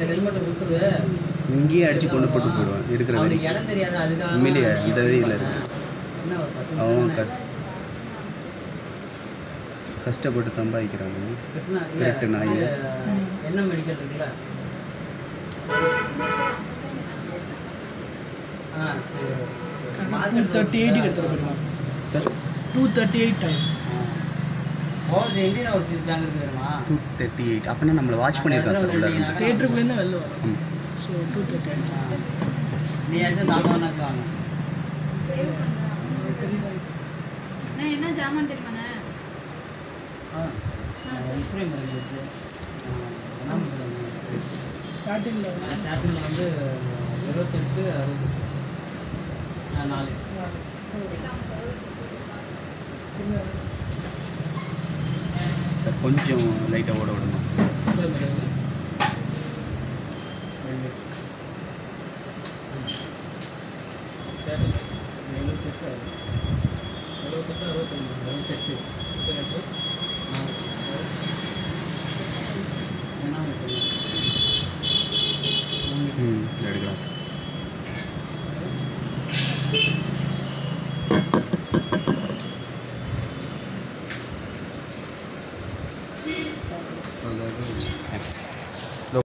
ஹெல்மெட்டை கொடுத்துரு இங்கேயே அடித்து கொண்டு போட்டு போயிடுவான் இருக்கிற அவனுக்கு வரைக்கும் இடம் தெரியாது அதுக்காக உண்மையிலேயே தான் இந்த வழியில் இருக்கு என்ன ஒரு பத்து அவன் நிமிஷம் க கஷ்டப்பட்டு சம்பாதிக்கிறாங்க பிரச்சனை இல்ல. திருட்டு நாய். இது, என்ன மெடிக்கல் இருக்குல்ல ஆ சரி சரி. டூ மார்க்கெட் தேர்ட்டி எயிட்டுக்கு எடுத்துகிட்டு போயிருக்கான் sir two thirty eight time overs Indian Overseas Bank இருக்கு தெரியுமா டூ தேர்ட்டி எயிட் அப்படின்னா நம்மளை வாட்ச் பண்ணியிருக்கான் சார் உள்ள இருந்து. தேட்டருக்குள்ளேருந்து வெளில வரும் ம். ஸோ டூ தேர்ட்டி எயிட் நீ ஆச்சும் தாமதம் வாங்க சேவ் பண்ணு நான் என்ன ஜாமான் தெரியுமாண்ணே ஃப்ரேம் இருக்கு என்ன பண்ணுறது ஸ்டார்டிங்கில் ஷாப்பிங்கில் வந்து இருபத்தெட்டு அறுபது ஆ, நாலு சார் கொஞ்சம் லைட்டாக ஓட விடணும் frame இருக்கு. ரெண்டு. ஷாப்பிங் எழுபத்தெட்டு அறுபது எழுபத்தெட்டு அறுபத்தொன்று எழுபத்தெட்டு முப்பத்தெட்டு